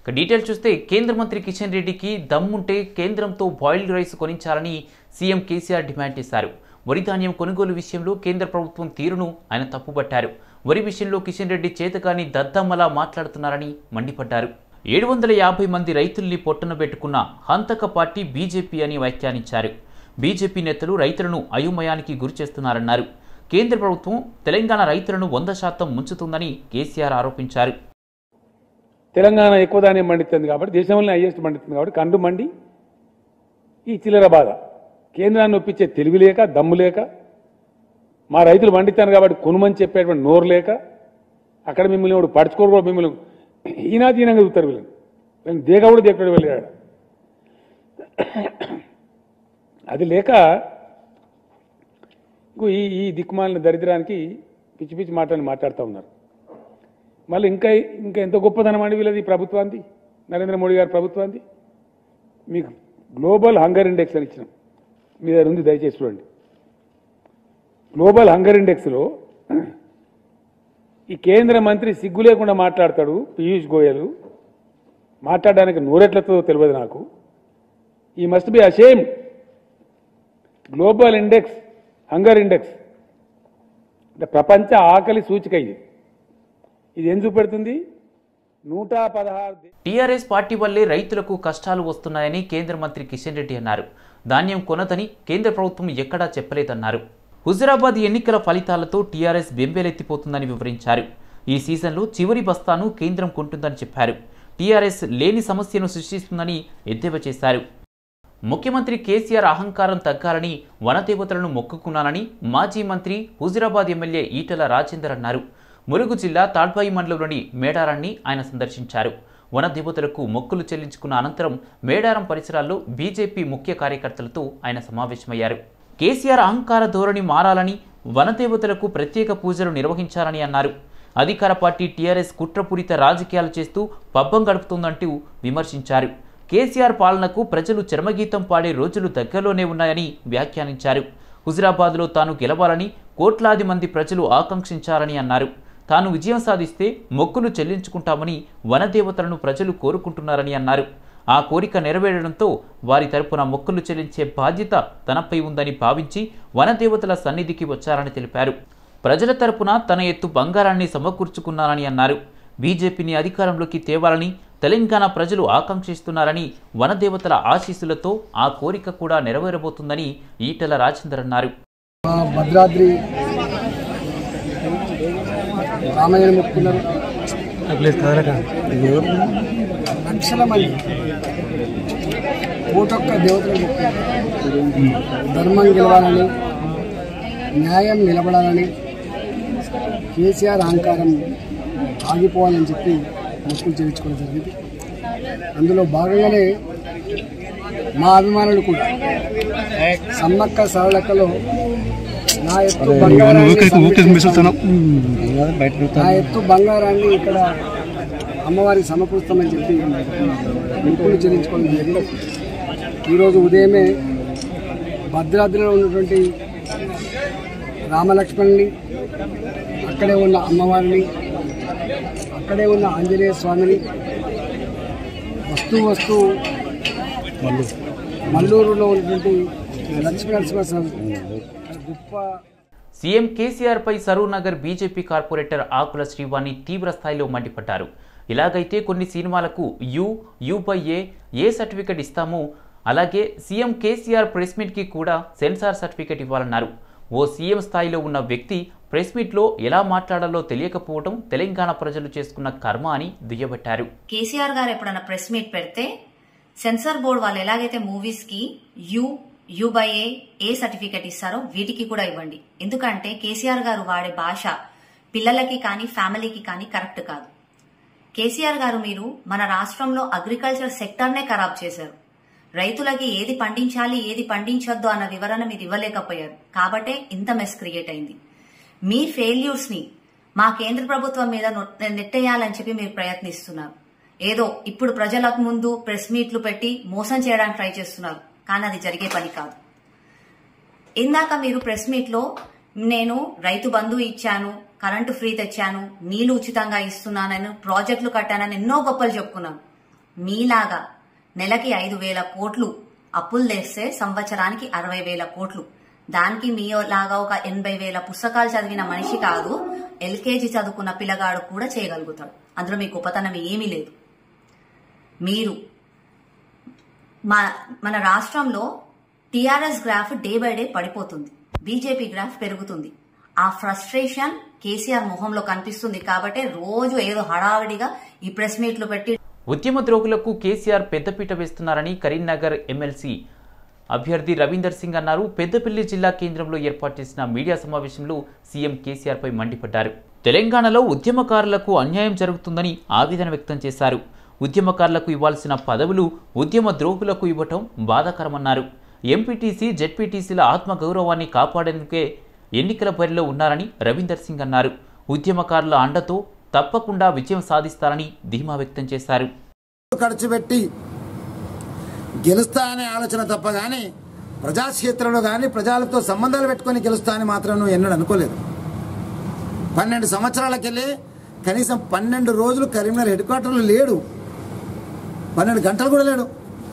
ఇక డీటెయిల్ చూస్తే కేంద్ర మంత్రి కిషన్ రెడ్డికి దమ్ముంటే కేంద్రంతో బాయిల్డ్ రైస్ కొనించాలని సీఎం కేసీఆర్ డిమాండ్ చేశారు వరి ధాన్యం కొనుగోలు విషయంలో కేంద్ర ప్రభుత్వం తీరును ఆయన తప్పుపట్టారు వరి విషయంలో కిషన్ రెడ్డి చేతకాని దద్దమ్మలా మాట్లాడుతున్నారని మండిపడ్డారు ఏడు వందల యాభై మంది రైతుల్ని పొట్టన పెట్టుకున్న హంతక పార్టీ బీజేపీ అని వ్యాఖ్యానించారు బీజేపీ నేతలు రైతులను అయోమయానికి గురిచేస్తున్నారన్నారు కేంద్ర ప్రభుత్వం తెలంగాణ రైతులను వంద శాతం ముంచుతుందని కేసీఆర్ ఆరోపించారు తెలంగాణ ఎక్కువ ధాన్యం పండిస్తుంది కాబట్టి దేశంలోనే హైయెస్ట్ పండిస్తుంది కాబట్టి కండు మండి ఈ చిల్లర బాధ కేంద్రాన్ని ఒప్పించే తెలివి లేక దమ్ము లేక మా రైతులు పండిస్తాను కాబట్టి కొనుమని చెప్పేటువంటి నోరు లేక అక్కడ మిమ్మల్ని వాడు పడుచుకోరు కూడా మిమ్మల్ని ఈనాధీనంగా చూస్తారు వీళ్ళని వీళ్ళని దేగ కూడా దేకడు వెళ్ళాడు అది లేక ఇంకో ఈ ఈ దిక్కుమాలిన దరిద్రానికి పిచ్చి పిచ్చి మాటలు మాట్లాడుతూ ఉన్నారు మళ్ళీ ఇంకా ఇంకా ఎంత గొప్పదనం అండి వీళ్ళది ఈ ప్రభుత్వానికి నరేంద్ర మోడీ గారి ప్రభుత్వానికి మీకు గ్లోబల్ హంగర్ ఇండెక్స్ అని ఇచ్చినాం మీ దగ్గర ఉంది దయచేసి చూడండి గ్లోబల్ హంగర్ ఇండెక్స్లో ఈ కేంద్ర మంత్రి సిగ్గు లేకుండా మాట్లాడతాడు పీయూష్ గోయల్ మాట్లాడడానికి నూరెట్లతో తెలియదు నాకు ఈ must be ashamed global index hunger index అంటే ప్రపంచ ఆకలి సూచిక ఇది ఇది ఏం చూపెడుతుంది నూట పదహారు దే- టీఆర్ఎస్ పార్టీ వల్లే రైతులకు కష్టాలు వస్తున్నాయని కేంద్ర మంత్రి కిషన్ రెడ్డి అన్నారు ధాన్యం కొనదని కేంద్ర ప్రభుత్వం ఎక్కడా చెప్పలేదన్నారు హుజురాబాద్ ఎన్నికల ఫలితాలతో టీఆర్ఎస్ బెంబేలెత్తిపోతుందని వివరించారు ఈ సీజన్లో చివరి బస్తాను కేంద్రం కొంటుందని చెప్పారు టీఆర్ఎస్ లేని సమస్యను సృష్టిస్తుందని ఎద్దేవా చేశారు ముఖ్యమంత్రి కేసీఆర్ అహంకారం తగ్గాలని వనదేవతలను మొక్కుకున్నానని మాజీ మంత్రి హుజురాబాద్ ఎమ్మెల్యే ఈటల రాజేందర్ అన్నారు ములుగు జిల్లా తాడ్బాయి మండలంలోని మేడారాన్ని ఆయన సందర్శించారు వనదేవతలకు మొక్కులు చెల్లించుకున్న అనంతరం మేడారం పరిసరాల్లో బీజేపీ ముఖ్య కార్యకర్తలతో ఆయన సమావేశమయ్యారు కేసీఆర్ అహంకార ధోరణి మారాలని వనదేవతలకు ప్రత్యేక పూజలు నిర్వహించాలని అన్నారు అధికార పార్టీ టీఆర్ఎస్ కుట్రపూరిత రాజకీయాలు చేస్తూ పబ్బం గడుపుతుందంటూ విమర్శించారు కేసీఆర్ పాలనకు ప్రజలు చర్మగీతం పాడే రోజులు దగ్గరలోనే ఉన్నాయని వ్యాఖ్యానించారు హుజురాబాద్లో తాను గెలవాలని కోట్లాది మంది ప్రజలు ఆకాంక్షించారని అన్నారు తాను విజయం సాధిస్తే మొక్కులు చెల్లించుకుంటామని వనదేవతలను ప్రజలు కోరుకుంటున్నారని అన్నారు ఆ కోరిక నెరవేరడంతో వారి తరపున మొక్కులు చెల్లించే బాధ్యత తనపై ఉందని భావించి వనదేవతల సన్నిధికి వచ్చారని తెలిపారు ప్రజల తరపున తన ఎత్తు బంగారాన్ని సమకూర్చుకున్నారని అన్నారు బీజేపీని అధికారంలోకి తేవాలని తెలంగాణ ప్రజలు ఆకాంక్షిస్తున్నారని వనదేవతల ఆశీస్సులతో ఆ కోరిక కూడా నెరవేరబోతుందని ఈటల రాజేందర్ అన్నారు మా భద్రాద్రి రామయ్య మొక్కున్నారు లక్షల మంది కోటొక్క దేవతలు మొక్కున్నారు ధర్మం గెలవాలని న్యాయం నిలబడాలని కేసీఆర్ అహంకారం ఆగిపోవాలని చెప్పి మొక్కులు చేయించుకోవడం జరిగింది అందులో భాగంగానే మా అభిమానులు కూడా సమ్మక్క సరళక్కలో నా ఎత్తు బంగారాన్ని సమర్పించుతాను. నా ఎత్తు బంగారాన్ని ఇక్కడ అమ్మవారికి సమకూరుస్తామని చెప్పి మొక్కులు చెల్లించుకోవడం జరిగింది ఈరోజు ఉదయమే భద్రాద్రిలో ఉన్నటువంటి రామలక్ష్మణుని అక్కడే ఉన్న అమ్మవారిని అక్కడే ఉన్న ఆంజనేయ స్వామిని వస్తూ వస్తూ మల్లూరులో ఉన్నటువంటి లక్ష్మీ నరసింహస్వామి గొప్ప సీఎం కేసీఆర్పై సరూనగర్ బీజేపీ కార్పొరేటర్ ఆకుల శ్రీవాణి తీవ్ర స్థాయిలో మండిపడ్డారు ఇలాగైతే కొన్ని సినిమాలకు U U by A A certificate ఇస్తామో అలాగే సీఎం కేసీఆర్ ప్రెస్ మీట్కి కూడా సెన్సార్ సర్టిఫికెట్ ఇవ్వాలన్నారు ఓ సీఎం స్థాయిలో ఉన్న వ్యక్తి ప్రెస్ మీట్లో ఎలా మాట్లాడాలో తెలియకపోవడం తెలంగాణ ప్రజలు చేసుకున్న కర్మ అని దుయ్యబట్టారు కేసీఆర్ గారు ఎప్పుడైనా ప్రెస్ మీట్ పెడితే సెన్సార్ బోర్డు వాళ్ళు ఎలాగైతే మూవీస్ కి U U by A A certificate ఇస్తారో వీటికి కూడా ఇవ్వండి ఎందుకంటే కేసీఆర్ గారు వాడే భాష పిల్లలకి కానీ ఫ్యామిలీకి కానీ కరెక్ట్ కాదు కేసీఆర్ గారు మీరు మన రాష్ట్రంలో అగ్రికల్చర్ సెక్టర్నే ఖరాబ్ చేశారు రైతులకి ఏది పండించాలి ఏది పండించొద్దు అన్న వివరణ మీరు ఇవ్వలేకపోయారు కాబట్టే ఇంత మెస్ క్రియేట్ అయింది మీ ఫెయిల్యూర్స్ ని మా కేంద్ర ప్రభుత్వం మీద నొ- నెట్టేయాలని చెప్పి మీరు ప్రయత్నిస్తున్నారు ఏదో ఇప్పుడు ప్రజలకు ముందు ప్రెస్ మీట్లు పెట్టి మోసం చేయడానికి ట్రై చేస్తున్నారు కానీ అది జరిగే పని కాదు ఇందాక మీరు ప్రెస్ మీట్ లో నేను రైతు బంధు ఇచ్చాను కరెంటు ఫ్రీ తెచ్చాను నీళ్లు ఉచితంగా ఇస్తున్నానని ప్రాజెక్టులు కట్టానని ఎన్నో గొప్పలు చెప్పుకున్నాను మీలాగా నెలకి ఐదు వేల కోట్లు అప్పులు తెస్తే సంవత్సరానికి అరవై వేల కోట్లు దానికి మీలాగా ఒక ఎనభై వేల పుస్తకాలు చదివిన మనిషి కాదు ఎల్కేజీ చదువుకున్న పిల్లగాడు కూడా చేయగలుగుతాడు అందులో మీ గొప్పతనం ఏమీ లేదు మీరు మా మన రాష్ట్రంలో TRS graph day by day పడిపోతుంది బీజేపీ గ్రాఫ్ పెరుగుతుంది ఆ ఫ్రస్ట్రేషన్ కేసీఆర్ మొహంలో కనిపిస్తుంది కాబట్టి రోజు ఏదో హడావిడిగా ఈ ప్రెస్ మీట్లు పెట్టి ఉద్యమ ద్రోహులకు కేసీఆర్ పెద్దపీట వేస్తున్నారని కరీంనగర్ ఎమ్మెల్సీ అభ్యర్థి రవీందర్ సింగ్ అన్నారు పెద్దపల్లి జిల్లా కేంద్రంలో ఏర్పాటు చేసిన మీడియా సమావేశంలో సీఎం కేసీఆర్ పై మండిపడ్డారు తెలంగాణలో ఉద్యమకారులకు అన్యాయం జరుగుతుందని ఆవేదన వ్యక్తం చేశారు ఉద్యమకారులకు ఇవ్వాల్సిన పదవులు ఉద్యమ ద్రోహులకు ఇవ్వటం బాధాకరమన్నారు ఎంపీటీసీ జెడ్పీటీసీల ఆత్మగౌరవాన్ని కాపాడేందుకే ఎన్నికల బరిలో ఉన్నారని రవీందర్ సింగ్ అన్నారు ఉద్యమకారుల అండతో తప్పకుండా విజయం సాధిస్తారని ధీమా వ్యక్తం చేశారు ఖర్చు పెట్టి గెలుస్తా అనే ఆలోచన తప్ప కానీ ప్రజాక్షేత్రంలో కానీ ప్రజలతో సంబంధాలు పెట్టుకొని గెలుస్తా అని మాత్రం నువ్వు ఎన్నడూ అనుకోలేదు పన్నెండు సంవత్సరాలకెళ్ళి కనీసం పన్నెండు రోజులు కరీంనగర్ హెడ్ క్వార్టర్లో లేడు పన్నెండు గంటలు కూడా లేడు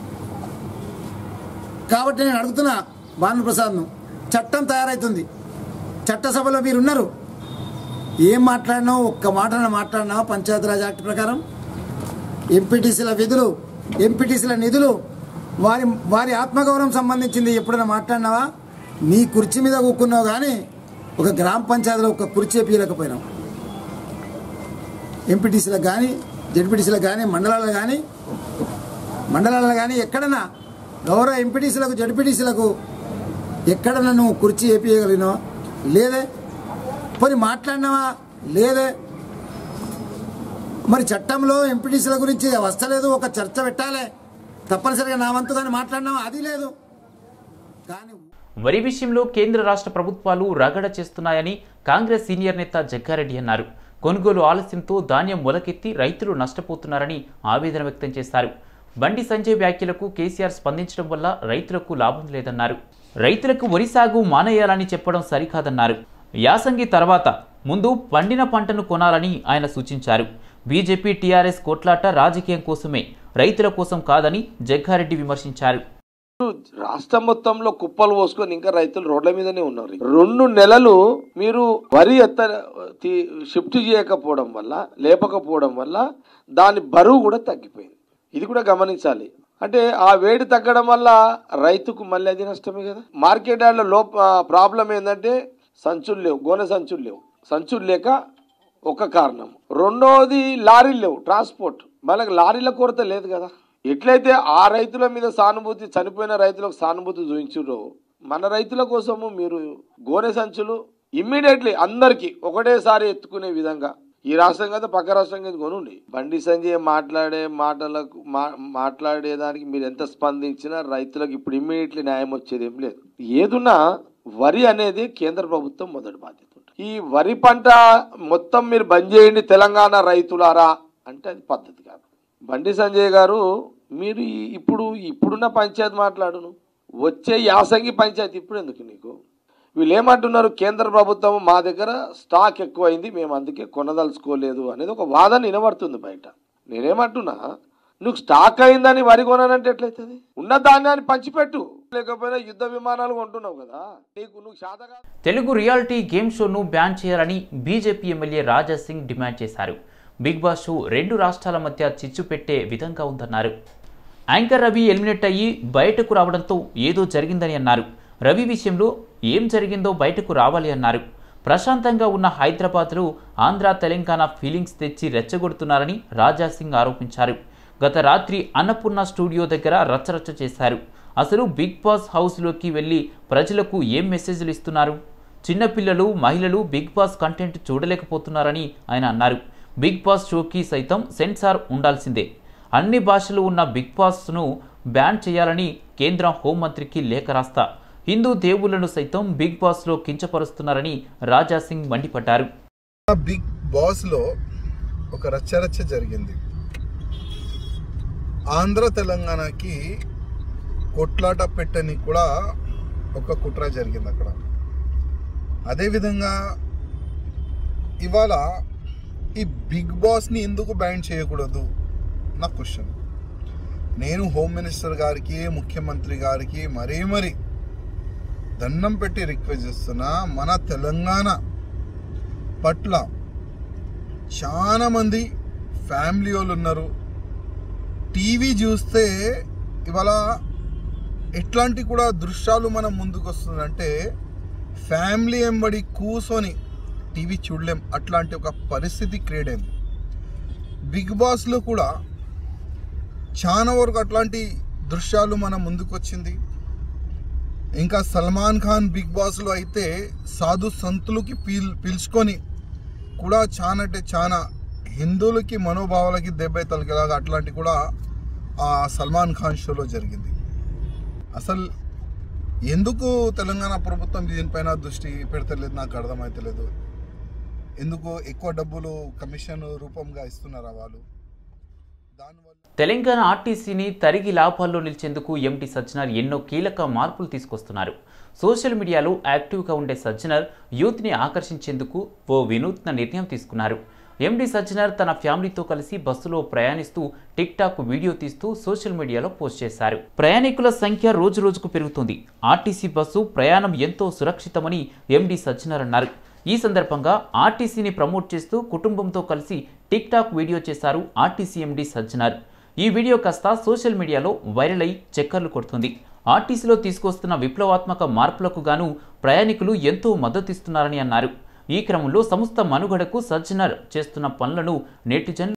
కాబట్టి నేను అడుగుతున్నా భానుప్రసాద్ను చట్టం తయారవుతుంది చట్టసభలో మీరున్నారు ఏం మాట్లాడినావు ఒక్క మాట మాట్లాడినావు పంచాయతీరాజ్ యాక్ట్ ప్రకారం ఎంపీటీసీల విధులు ఎంపీటీసీల నిధులు వారి వారి ఆత్మగౌరవం సంబంధించింది ఎప్పుడైనా మాట్లాడినావా నీ కుర్చీ మీద కూకున్నావు కానీ ఒక గ్రామ పంచాయతీలో ఒక కుర్చీ పీయలేకపోయినావు ఎంపీటీసీలకు కానీ జడ్పీటీసీలకు కానీ మండలాలకు కానీ మండలాలకు కానీ ఎక్కడన్నా గౌరవ ఎంపీటీసీలకు జడ్పీటీసీలకు ఎక్కడన్నా నువ్వు కుర్చీ ఏపీయగలిగినావా లేదే పోనీ మాట్లాడినావా లేదే మరి చట్టంలో ఎంపీటీసీల గురించి వస్తలేదు ఒక చర్చ పెట్టాలి తప్పనిసరిగా నా వంతు కానీ మాట్లాడినావా అది లేదు కానీ వరి విషయంలో కేంద్ర రాష్ట్ర ప్రభుత్వాలు రగడ చేస్తున్నాయని కాంగ్రెస్ సీనియర్ నేత జగ్గారెడ్డి అన్నారు కొనుగోలు ఆలస్యంతో ధాన్యం మొలకెత్తి రైతులు నష్టపోతున్నారని ఆవేదన వ్యక్తం చేశారు బండి సంజయ్ వ్యాఖ్యలకు కేసీఆర్ స్పందించడం వల్ల రైతులకు లాభం లేదన్నారు రైతులకు వరి సాగు మానేయాలని చెప్పడం సరికాదన్నారు యాసంగి తర్వాత ముందు పండిన పంటను కొనాలని ఆయన సూచించారు బీజేపీ టీఆర్ఎస్ కొట్లాట రాజకీయం కోసమే రైతుల కోసం కాదని జగ్గారెడ్డి విమర్శించారు రాష్ట్రం మొత్తంలో కుప్పలు పోసుకొని ఇంకా రైతులు రోడ్ల మీదనే ఉన్నారు రెండు నెలలు మీరు వరి ఎత్త తీ- షిఫ్ట్ చేయకపోవడం వల్ల లేపకపోవడం వల్ల దాని బరువు కూడా తగ్గిపోయింది ఇది కూడా గమనించాలి అంటే ఆ వేడి తగ్గడం వల్ల రైతుకు మళ్ళీ అది నష్టమే కదా మార్కెట్ యార్డ్లో లో ప్రాబ్లం ఏంటంటే సంచులు లేవు గోనె సంచులు లేవు సంచులు లేక ఒక కారణం రెండోది లారీలు లేవు ట్రాన్స్పోర్ట్ మనకు లారీల కొరత లేదు కదా ఎట్లయితే ఆ రైతుల మీద సానుభూతి చనిపోయిన రైతులకు సానుభూతి చూపించురో మన రైతుల కోసము మీరు గోనె సంచులు ఇమ్మీడియట్లీ అందరికీ ఒకటేసారి ఎత్తుకునే విధంగా ఈ రాష్ట్రం కదా పక్క రాష్ట్రం కదా కొనుండి బండి సంజయ్ మాట్లాడే మాటలకు మా మాట్లాడేదానికి మీరు ఎంత స్పందించినా రైతులకు ఇప్పుడు ఇమ్మీడియట్లీ న్యాయం వచ్చేది ఏం లేదు ఏదున్నా వరి అనేది కేంద్ర ప్రభుత్వం మొదటి బాధ్యత ఉంటుంది. ఈ వరి పంట మొత్తం మీరు బంద్ చేయండి తెలంగాణ రైతులారా అంటే అది పద్ధతి కాదు బండి సంజయ్ గారు మీరు ఈ- ఇప్పుడు ఇప్పుడున్న పంచాయతీ మాట్లాడును వచ్చే యాసంగి పంచాయతీ ఇప్పుడు ఎందుకు నీకు వీళ్ళు ఏమంటున్నారు కేంద్ర ప్రభుత్వం మా దగ్గర స్టాక్ ఎక్కువైంది మేము అందుకే కొనదలుచుకోలేదు అనేది ఒక వాదన వినబడుతుంది బయట నేనేమంటున్నా నువ్వు స్టాక్ అయిందని వరి కొనానంటే ఎట్లయితుంది ఉన్న ధాన్యాన్ని పంచిపెట్టు లేకపోయినా యుద్ధ విమానాలు కొంటున్నావు కదా నీకు నువ్వు శాత కాదు తెలుగు రియాలిటీ గేమ్ షోను బ్యాన్ చేయాలని BJP MLA Raja Singh demand చేశారు బిగ్ బాస్ షో రెండు రాష్ట్రాల మధ్య చిచ్చు పెట్టే విధంగా ఉందన్నారు యాంకర్ రవి ఎలిమినేట్ అయ్యి బయటకు రావడంతో ఏదో జరిగిందని అన్నారు రవి విషయంలో ఏం జరిగిందో బయటకు రావాలి అన్నారు ప్రశాంతంగా ఉన్న హైదరాబాద్లో ఆంధ్ర తెలంగాణ ఫీలింగ్స్ తెచ్చి రెచ్చగొడుతున్నారని రాజా సింగ్ ఆరోపించారు గత రాత్రి అన్నపూర్ణ స్టూడియో దగ్గర రచ్చరచ్చ చేశారు అసలు బిగ్ బాస్ హౌస్లోకి వెళ్ళి ప్రజలకు ఏం మెసేజ్లు ఇస్తున్నారు చిన్నపిల్లలు మహిళలు బిగ్ బాస్ కంటెంట్ చూడలేకపోతున్నారని ఆయన అన్నారు బిగ్ బాస్ షోకి సైతం సెన్సార్ ఉండాల్సిందే అన్ని భాషలు ఉన్న బిగ్ బాస్ను బ్యాన్ చేయాలని కేంద్ర హోంమంత్రికి లేఖ రాస్తా హిందూ దేవుళ్లను సైతం బిగ్ బాస్లో కించపరుస్తున్నారని రాజా సింగ్ మండిపడ్డారు బిగ్ బాస్ లో ఒక రచ్చరచ్చ జరిగింది ఆంధ్ర తెలంగాణకి కొట్లాట పెట్టని కూడా ఒక కుట్ర జరిగింది అక్కడ అదేవిధంగా ఇవాళ ఈ బిగ్ బాస్ని ఎందుకు బ్యాన్ చేయకూడదు నా క్వశ్చన్ నేను హోమ్ మినిస్టర్ గారికి ముఖ్యమంత్రి గారికి మరీ మరీ దండం పెట్టి రిక్వెస్ట్ చేస్తున్నా మన తెలంగాణ పట్ల చాలా మంది ఫ్యామిలీ వాళ్ళు ఉన్నారు టీవీ చూస్తే ఇవాళ ఎట్లాంటి కూడా దృశ్యాలు మనం ముందుకు వస్తుందంటే ఫ్యామిలీ ఎంబడి కూర్చొని టీవీ చూడలేం అట్లాంటి ఒక పరిస్థితి క్రియేట్ అయింది బిగ్ బాస్లో కూడా చాలా వరకు అట్లాంటి దృశ్యాలు మన ముందుకు వచ్చింది ఇంకా సల్మాన్ ఖాన్ బిగ్ బాస్లో అయితే సాధు సంతులకి పీల్ పిలుచుకొని కూడా చాలా అంటే చాలా హిందువులకి మనోభావాలకి దెబ్బ తలకేలాగా అట్లాంటి కూడా ఆ సల్మాన్ ఖాన్ షోలో జరిగింది అసలు ఎందుకు తెలంగాణ ప్రభుత్వం దీనిపైన దృష్టి పెడతలేదు నాకు అర్థమవుతలేదు ఎందుకు ఎక్కువ డబ్బులు కమిషన్ రూపంగా ఇస్తున్నారా వాళ్ళు దానివల్ల తెలంగాణ ఆర్టీసీని తరిగి లాభాల్లో నిలిచేందుకు ఎంటీ సజ్జనర్ ఎన్నో కీలక మార్పులు తీసుకొస్తున్నారు సోషల్ మీడియాలో యాక్టివ్గా ఉండే సజ్జనర్ యూత్ని ఆకర్షించేందుకు ఓ వినూత్న నిర్ణయం తీసుకున్నారు ఎండి సజ్జనర్ తన ఫ్యామిలీతో కలిసి బస్సులో ప్రయాణిస్తూ టిక్ టాక్ వీడియో తీస్తూ సోషల్ మీడియాలో పోస్ట్ చేశారు ప్రయాణికుల సంఖ్య రోజు రోజుకు పెరుగుతుంది ఆర్టీసీ బస్సు ప్రయాణం ఎంతో సురక్షితమని ఎండి సజ్జనర్ అన్నారు ఈ సందర్భంగా ఆర్టీసీని ప్రమోట్ చేస్తూ కుటుంబంతో కలిసి టిక్ టాక్ వీడియో చేశారు ఆర్టీసీ ఎండి సజ్జనర్ ఈ వీడియో కాస్త సోషల్ మీడియాలో వైరల్ అయి చక్కర్లు కొడుతుంది ఆర్టీసీలో తీసుకొస్తున్న విప్లవాత్మక మార్పులకు గాను ప్రయాణికులు ఎంతో మద్దతిస్తున్నారని అన్నారు ఈ క్రమంలో సంస్థ మనుగడకు సజ్జనర్ చేస్తున్న పనులను నెటిజన్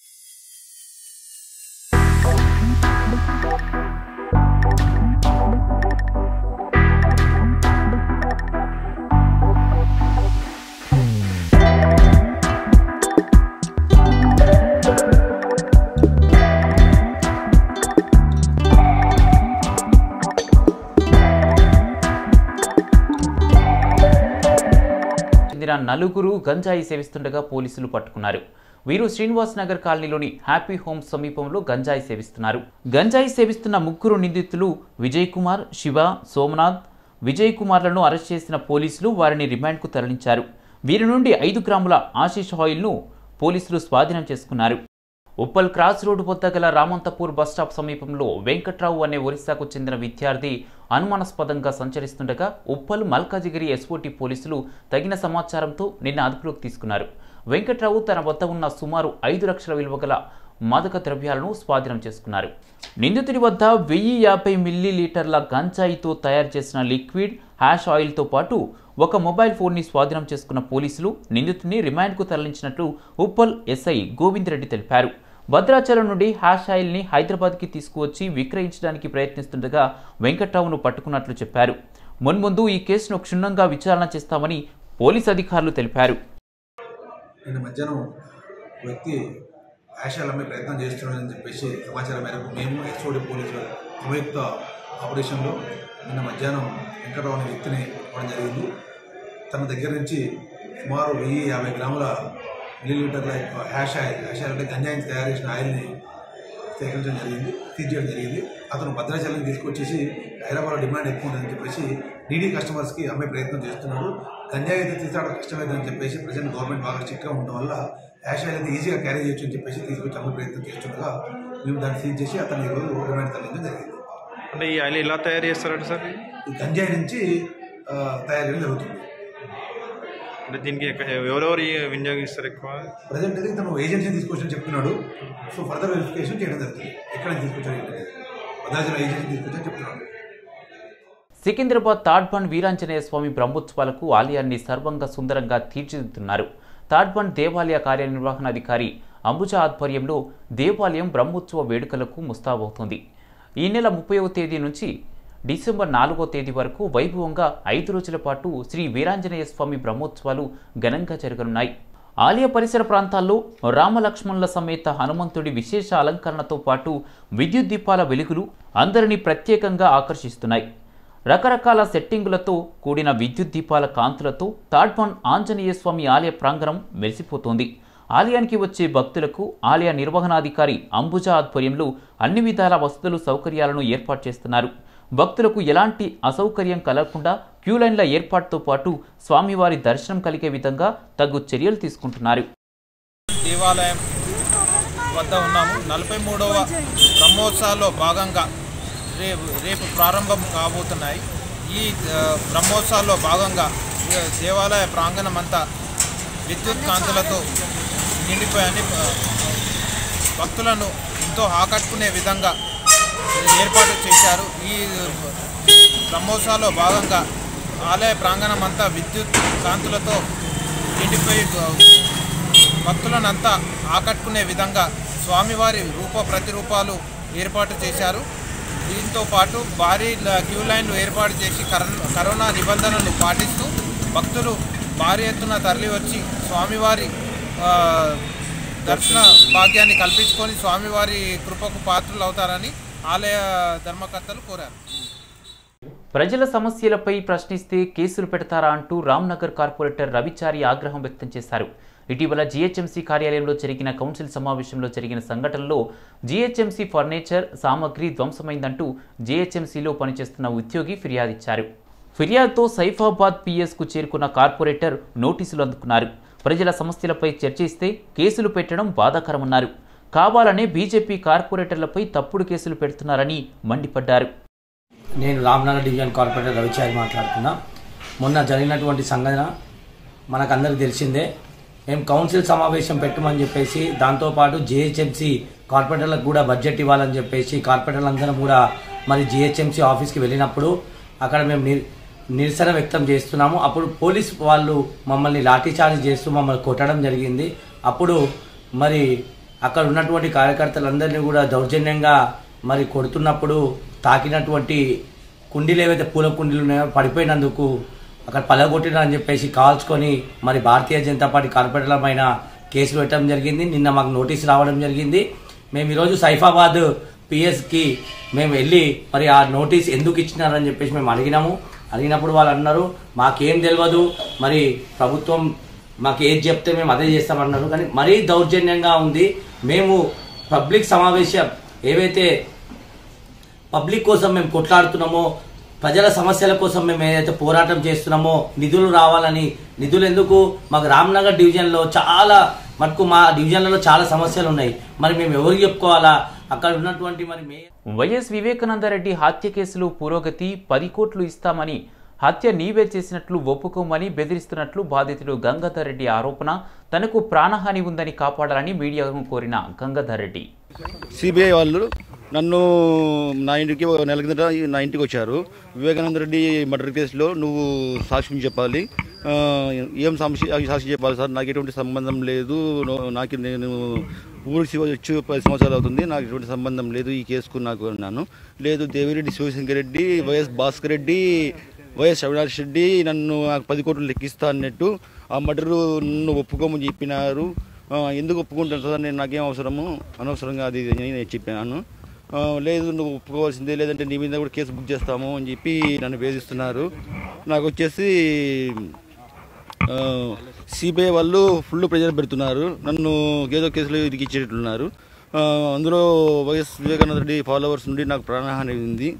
చెందిన నలుగురు గంజాయి సేవిస్తుండగా పోలీసులు పట్టుకున్నారు వీరు శ్రీనివాస్ నగర్ కాలనీలోని హ్యాపీ హోమ్ సమీపంలో గంజాయి సేవిస్తున్నారు గంజాయి సేవిస్తున్న ముగ్గురు నిందితులు విజయ్ కుమార్ శివ సోమనాథ్ విజయ్ కుమార్లను అరెస్ట్ చేసిన పోలీసులు వారిని రిమాండ్కు తరలించారు వీరి నుండి ఐదు గ్రాముల ఆశీష్ ఆయిల్ను పోలీసులు స్వాధీనం చేసుకున్నారు ఉప్పల్ క్రాస్ రోడ్డు వద్ద గల రామంతపూర్ బస్టాప్ సమీపంలో వెంకట్రావు అనే ఒరిస్సాకు చెందిన విద్యార్థి అనుమానాస్పదంగా సంచరిస్తుండగా ఉప్పల్ మల్కాజిగిరి ఎస్ఓటి పోలీసులు తగిన సమాచారంతో నిన్న అదుపులోకి తీసుకున్నారు వెంకట్రావు తన వద్ద ఉన్న సుమారు ఐదు లక్షల విలువ గల మాదక ద్రవ్యాలను స్వాధీనం చేసుకున్నారు నిందితుడి వద్ద వెయ్యి యాభై మిల్లీ లీటర్ల గంజాయితో తయారు చేసిన లిక్విడ్ హ్యాష్ ఆయిల్తో పాటు ఒక మొబైల్ ఫోన్ని స్వాధీనం చేసుకున్న పోలీసులు నిందితుడిని రిమాండ్కు తరలించినట్లు ఉప్పల్ ఎస్ఐ గోవింద్ రెడ్డి తెలిపారు భద్రాచలం నుండి హ్యాష్ ఆయిల్ని హైదరాబాద్కి తీసుకువచ్చి విక్రయించడానికి ప్రయత్నిస్తుండగా వెంకట్రావును పట్టుకున్నట్లు చెప్పారు మున్ముందు ఈ కేసును క్షుణ్ణంగా విచారణ చేస్తామని పోలీస్ అధికారులు తెలిపారు నిన్న మధ్యాహ్నం ఒక వ్యక్తి యాషాలు అమ్మే ప్రయత్నం చేస్తున్నాడని చెప్పేసి సమాచారం మేరకు మేము ఎస్ఓడి పోలీసులు సంయుక్త ఆపరేషన్లో నిన్న మధ్యాహ్నం వెంకటరావు అనే వ్యక్తిని ఇవ్వడం జరిగింది తన దగ్గర నుంచి సుమారు వెయ్యి యాభై గ్రాముల మిల్లీలీటర్ల యొక్క హ్యాష్ ఆయిల్ హ్యాష్ ఆయిల్ అంటే గంజాయిని తయారు చేసిన ఆయిల్ని సేకరించడం జరిగింది సీజ్ చేయడం జరిగింది అతను భద్రాచలం తీసుకొచ్చేసి హైదరాబాద్లో డిమాండ్ ఎక్కువ ఉందని చెప్పేసి డీడీ కస్టమర్స్కి అమ్మే ప్రయత్నం చేస్తున్నాడు గంజాయి అయితే తీసుకురావడం కష్టమైందని చెప్పేసి ప్రజెంట్ గవర్నమెంట్ బాగా స్ట్రిక్ట్గా ఉండడం వల్ల యాష్ ఆయిల్ అయితే ఈజీగా క్యారీ చేయొచ్చు అని చెప్పేసి తీసుకొచ్చి అమ్మే ప్రయత్నం చేస్తుండగా మేము దాన్ని సీజ్ చేసి అతను ఈరోజు డిమాండ్ తరలించడం జరిగింది అంటే ఈ ఆయిల్ ఎలా తయారు చేస్తారంట సార్ ఈ గంజాయి నుంచి ఆ, తయారు చేయడం జరుగుతుంది అంటే దీనికి ఎక్క- ఎవరెవరు ఈ వినియోగిస్తారు ఎక్కువ ప్రజెంట్ అయితే తను ఏజెన్సీ తీసుకొచ్చని చెప్తున్నాడు సో ఫర్దర్ వెరిఫికేషన్ చేయడం జరుగుతుంది ఎక్కడ నుంచి తీసుకొచ్చారు ఏంటనేది భద్రాచలం ఏజెన్సీ తీసుకొచ్చని చెప్తున్నాడు సికింద్రాబాద్ తాడ్బండ్ వీరాంజనేయ స్వామి బ్రహ్మోత్సవాలకు ఆలయాన్ని సర్వంగా సుందరంగా తీర్చిదిద్దుతున్నారు తాడ్బండ్ దేవాలయ కార్యనిర్వహణాధికారి అంబుజ ఆధ్వర్యంలో దేవాలయం బ్రహ్మోత్సవ వేడుకలకు ముస్తాబవుతుంది ఈ నెల ముప్పైవ తేదీ నుంచి డిసెంబర్ నాలుగో తేదీ వరకు వైభవంగా ఐదు రోజుల పాటు శ్రీ వీరాంజనేయ స్వామి బ్రహ్మోత్సవాలు ఘనంగా జరగనున్నాయి ఆలయ పరిసర ప్రాంతాల్లో రామలక్ష్మణుల సమేత హనుమంతుడి విశేష అలంకరణతో పాటు విద్యుత్ దీపాల వెలుగులు అందరినీ ప్రత్యేకంగా ఆకర్షిస్తున్నాయి రకరకాల సెట్టింగులతో కూడిన విద్యుత్ దీపాల కాంతులతో తాడ్మన్ ఆంజనేయ స్వామి ఆలయ ప్రాంగణం మెరిసిపోతోంది ఆలయానికి వచ్చే భక్తులకు ఆలయ నిర్వహణాధికారి అంబుజా ఆధ్వర్యంలో అన్ని విధాల వసతులు సౌకర్యాలను ఏర్పాటు చేస్తున్నారు భక్తులకు ఎలాంటి అసౌకర్యం కలగకుండా క్యూ లైన్ల ఏర్పాటుతో పాటు స్వామివారి దర్శనం కలిగే విధంగా తగు చర్యలు తీసుకుంటున్నారు దేవాలయం వద్ద ఉన్నాము నలభై మూడవ బ్రహ్మోత్సవాల్లో భాగంగా రేపు రేపు ప్రారంభం కాబోతున్నాయి ఈ ఆ, బ్రహ్మోత్సవాల్లో భాగంగా ఈ దేవాలయ ప్రాంగణం అంతా విద్యుత్ కాంతులతో నిండిపోయాయని ఆ, భక్తులను ఎంతో ఆకట్టుకునే విధంగా ఏర్పాటు చేశారు ఈ బ్రహ్మోత్సవాల్లో భాగంగా ఆలయ ప్రాంగణం అంతా విద్యుత్ కాంతులతో నిండిపోయి భక్తులనంతా ఆకట్టుకునే విధంగా స్వామివారి రూప ప్రతిరూపాలు ఏర్పాటు చేశారు దీంతో పాటు భారీ ల- క్యూ లైన్లు ఏర్పాటు చేసి కరోనా కరోనా నిబంధనలు పాటిస్తూ భక్తులు భారీ ఎత్తున తరలివచ్చి స్వామివారి ఆ, దర్శన భాగ్యాన్ని కల్పించుకొని స్వామివారి కృపకు పాత్రలు అవుతారని ఆలయ ధర్మకర్తలు కోరారు ప్రజల సమస్యలపై ప్రశ్నిస్తే కేసులు పెడతారా అంటూ రామ్నగర్ కార్పొరేటర్ రవిచారి ఆగ్రహం వ్యక్తం చేశారు ఇటీవల జీహెచ్ఎంసీ కార్యాలయంలో జరిగిన కౌన్సిల్ సమావేశంలో జరిగిన సంఘటనలో జీహెచ్ఎంసీ ఫర్నిచర్ సామగ్రి ధ్వంసమైందంటూ జీహెచ్ఎంసీలో పనిచేస్తున్న ఉద్యోగి ఫిర్యాదిచ్చారు ఫిర్యాదుతో సైఫాబాద్ పిఎస్కు చేరుకున్న కార్పొరేటర్ నోటీసులు అందుకున్నారు ప్రజల సమస్యలపై చర్చిస్తే కేసులు పెట్టడం బాధాకరమన్నారు కావాలనే బీజేపీ కార్పొరేటర్లపై తప్పుడు కేసులు పెడుతున్నారని మండిపడ్డారు నేను రామ్నగర్ డివిజన్ కార్పొరేటర్ రవిచారి మాట్లాడుతున్నా మొన్న జరిగినటువంటి సంఘటన మనకందరికి తెలిసిందే మేము కౌన్సిల్ సమావేశం పెట్టమని చెప్పేసి దాంతోపాటు జిహెచ్ఎంసీ కార్పొరేటర్లకు కూడా బడ్జెట్ ఇవ్వాలని చెప్పేసి కార్పొరేటర్లందరం కూడా మరి జిహెచ్ఎంసీ ఆఫీస్కి వెళ్ళినప్పుడు అక్కడ మేము నిర్ నిరసన వ్యక్తం చేస్తున్నాము అప్పుడు పోలీస్ వాళ్ళు మమ్మల్ని లాఠీచార్జ్ చేస్తూ మమ్మల్ని కొట్టడం జరిగింది అప్పుడు మరి అక్కడ ఉన్నటువంటి కార్యకర్తలందరినీ కూడా దౌర్జన్యంగా మరి కొడుతున్నప్పుడు తాకినటువంటి కుండీలు ఏవైతే పూల కుండీలు ఉన్నాయో పడిపోయినందుకు అక్కడ పలగొట్టినా అని చెప్పేసి కాల్చుకొని మరి భారతీయ జనతా పార్టీ కార్పొరేటర్ల పైన కేసులు పెట్టడం జరిగింది నిన్న మాకు నోటీస్ రావడం జరిగింది మేము ఈరోజు సైఫాబాద్ పిఎస్కి మేము వెళ్ళి మరి ఆ నోటీస్ ఎందుకు ఇచ్చినారని చెప్పేసి మేము అడిగినాము అడిగినప్పుడు వాళ్ళు అన్నారు మాకేం తెలియదు మరి ప్రభుత్వం మాకు ఏది చెప్తే మేము అదే చేస్తామన్నారు కానీ మరీ దౌర్జన్యంగా ఉంది మేము పబ్లిక్ సమావేశం ఏవైతే పబ్లిక్ కోసం మేము కొట్లాడుతున్నామో ప్రజల సమస్యల కోసం మేము ఏదైతే పోరాటం చేస్తున్నామో నిధులు రావాలని నిధులు ఎందుకు మాకు రామ్నగర్ డివిజన్లో చాలా మటుకు మా డివిజన్లలో చాలా సమస్యలు ఉన్నాయి మరి మేము ఎవరికి చెప్పుకోవాలా అక్కడ ఉన్నటువంటి మరి మే వైఎస్ వివేకానందరెడ్డి హత్య కేసులో పురోగతి పది కోట్లు ఇస్తామని హత్య నీవే చేసినట్లు ఒప్పుకోమని బెదిరిస్తున్నట్లు బాధితుడు గంగాధర్ రెడ్డి ఆరోపణ తనకు ప్రాణహాని ఉందని కాపాడాలని మీడియాను కోరిన గంగాధర్ రెడ్డి సిబిఐ వాళ్ళు నన్ను నా ఇంటికి ఒక నెల కిందట నా ఇంటికి వచ్చారు వివేకానంద రెడ్డి మర్డర్ కేసులో నువ్వు సాక్ష్యం చెప్పాలి ఆ, ఏం సాక్షి సాక్షి చెప్పాలి సార్ నాకు ఎటువంటి సంబంధం లేదు నో- నాకు నేను ఊరికి వచ్చి పది సంవత్సరాలు అవుతుంది నాకు ఎటువంటి సంబంధం లేదు ఈ కేసుకు నాకు అన్నాను లేదు దేవిరెడ్డి శివశంకర్ రెడ్డి వైఎస్ భాస్కర్ రెడ్డి వైఎస్ అవినాష్ రెడ్డి నన్ను నాకు పది కోట్లు లెక్కిస్తా అన్నట్టు ఆ మర్డరు నన్ను ఒప్పుకోమని చెప్పినారు ఆ, ఎందుకు ఒప్పుకుంటాను సార్ నేను నాకేం అవసరము అనవసరంగా అది ఇది అని నేను చెప్పాను ఆ, లేదు నువ్వు ఒప్పుకోవాల్సిందే లేదంటే నీ మీద కూడా కేసు బుక్ చేస్తాము అని చెప్పి నన్ను వేధిస్తున్నారు నాకు వచ్చేసి సిబిఐ వాళ్ళు ఫుల్ ప్రెజర్ పెడుతున్నారు నన్ను ఏదో కేసులో ఇరికిచ్చేటట్లున్నారు ఆ, అందులో వైఎస్ వివేకానంద రెడ్డి ఫాలోవర్స్ నుండి నాకు ప్రాణహాని ఉంది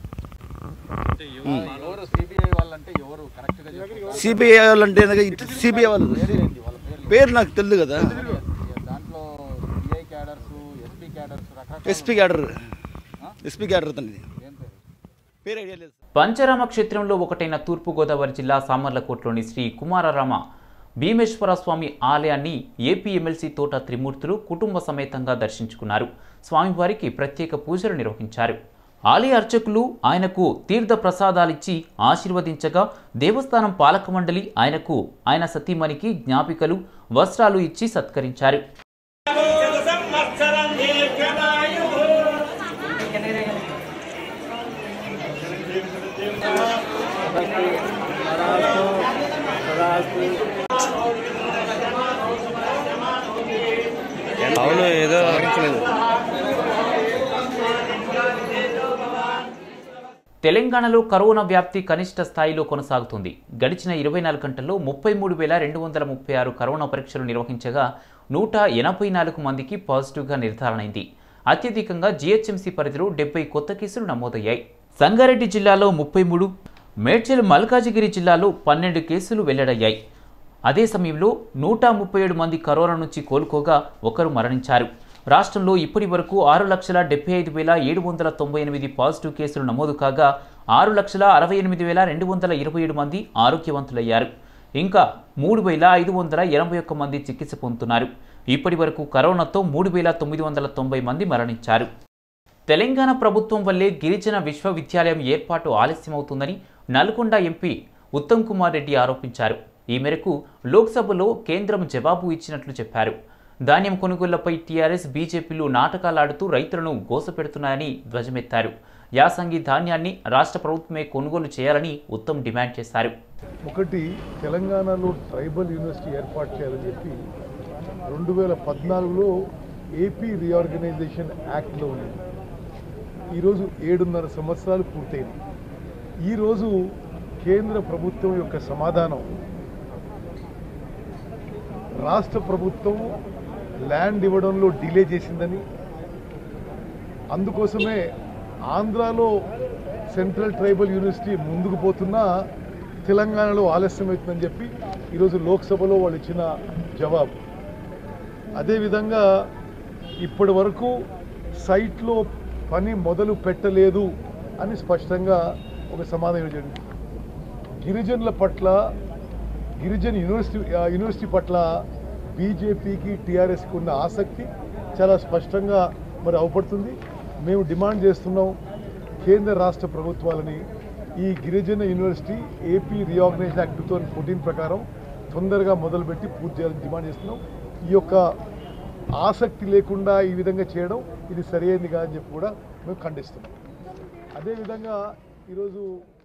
సిబిఐ వాళ్ళు అంటే సిబిఐ వాళ్ళు పేరు నాకు తెలియదు కదా ఎస్పీ క్యాడర్ ఎస్పీ క్యాడర్ అతనిది పేరు ఐడియా లేదు పంచరామ క్షేత్రంలో ఒకటైన తూర్పుగోదావరి జిల్లా సామర్లకోటలోని శ్రీ కుమారరామ భీమేశ్వర స్వామి ఆలయాన్ని ఏపీ ఎమ్మెల్సీ తోట త్రిమూర్తులు కుటుంబ సమేతంగా దర్శించుకున్నారు స్వామివారికి ప్రత్యేక పూజలు నిర్వహించారు ఆలయ అర్చకులు ఆయనకు తీర్థ ప్రసాదాలిచ్చి ఆశీర్వదించగా దేవస్థానం పాలక మండలి ఆయనకు ఆయన సతీమణికి జ్ఞాపికలు వస్త్రాలు ఇచ్చి సత్కరించారు అవును ఏదో తెలంగాణలో కరోనా వ్యాప్తి కనిష్ట స్థాయిలో కొనసాగుతుంది గడిచిన ఇరవై నాలుగు గంటల్లో ముప్పై మూడు వేల రెండు వందల ముప్పై ఆరు కరోనా పరీక్షలు నిర్వహించగా నూట ఎనభై నాలుగు మందికి పాజిటివ్గా నిర్ధారణైంది అత్యధికంగా జీహెచ్ఎంసీ పరిధిలో డెబ్బై కొత్త కేసులు నమోదయ్యాయి సంగారెడ్డి జిల్లాలో ముప్పై మూడు మేడ్చల్ మల్కాజిగిరి జిల్లాలో పన్నెండు కేసులు వెల్లడయ్యాయి అదే సమయంలో నూట ముప్పై ఏడు మంది కరోనా నుంచి కోలుకోగా ఒకరు మరణించారు రాష్ట్రంలో ఇప్పటి వరకు ఆరు లక్షల డెబ్బై ఐదు వేల ఏడు వందల తొంభై ఎనిమిది పాజిటివ్ కేసులు నమోదు కాగా ఆరు లక్షల అరవై ఎనిమిది వేల రెండు వందల ఇరవై ఏడు మంది ఆరోగ్యవంతులయ్యారు ఇంకా మూడు వేల ఐదు వందల ఎనభై ఒక్క మంది చికిత్స పొందుతున్నారు ఇప్పటి వరకు కరోనాతో మూడు వేల తొమ్మిది వందల తొంభై మంది మరణించారు తెలంగాణ ప్రభుత్వం వల్లే గిరిజన విశ్వవిద్యాలయం ఏర్పాటు ఆలస్యమవుతుందని నల్గొండ ఎంపీ ఉత్తమ్ కుమార్ రెడ్డి ఆరోపించారు ఈ మేరకు లోక్సభలో కేంద్రం జవాబు ఇచ్చినట్లు చెప్పారు ధాన్యం కొనుగోళ్లపై టీఆర్ఎస్ బీజేపీలు నాటకాలాడుతూ రైతులను గోసపెడుతున్నాయని ధ్వజమెత్తారు యాసంగి ధాన్యాన్ని రాష్ట్ర ప్రభుత్వమే కొనుగోలు చేయాలని ఉత్తమ్ డిమాండ్ చేశారు ఒకటి తెలంగాణలో ట్రైబల్ యూనివర్సిటీ ఏర్పాటు చేయాలని చెప్పి రెండు వేల పద్నాలుగులో ఏపీ రీఆర్గనైజేషన్ యాక్ట్లో ఉంది ఈరోజు ఏడున్నర సంవత్సరాలు పూర్తయింది ఈరోజు కేంద్ర ప్రభుత్వం యొక్క సమాధానం రాష్ట్ర ప్రభుత్వం ల్యాండ్ ఇవ్వడంలో డిలే చేసిందని అందుకోసమే ఆంధ్రాలో సెంట్రల్ ట్రైబల్ యూనివర్సిటీ ముందుకు పోతున్నా తెలంగాణలో ఆలస్యమవుతుందని చెప్పి ఈరోజు లోక్సభలో వాళ్ళు ఇచ్చిన జవాబు అదేవిధంగా ఇప్పటి వరకు సైట్లో పని మొదలు పెట్టలేదు అని స్పష్టంగా ఒక సమాధానం ఇవ్వడం గిరిజనుల పట్ల గిరిజన యూనివర్సిటీ ఆ యూనివర్సిటీ పట్ల బీజేపీకి టీఆర్ఎస్కి ఉన్న ఆసక్తి చాలా స్పష్టంగా మరి అవపడుతుంది మేము డిమాండ్ చేస్తున్నాం కేంద్ర రాష్ట్ర ప్రభుత్వాలని ఈ గిరిజన university AP reorganisation act two thousand fourteen ప్రకారం తొందరగా మొదలుపెట్టి పూర్తి చేయాలని డిమాండ్ చేస్తున్నాం ఈ యొక్క ఆసక్తి లేకుండా ఈ విధంగా చేయడం ఇది సరైనది కాదని చెప్పి కూడా మేము ఖండిస్తున్నాం అదేవిధంగా ఈరోజు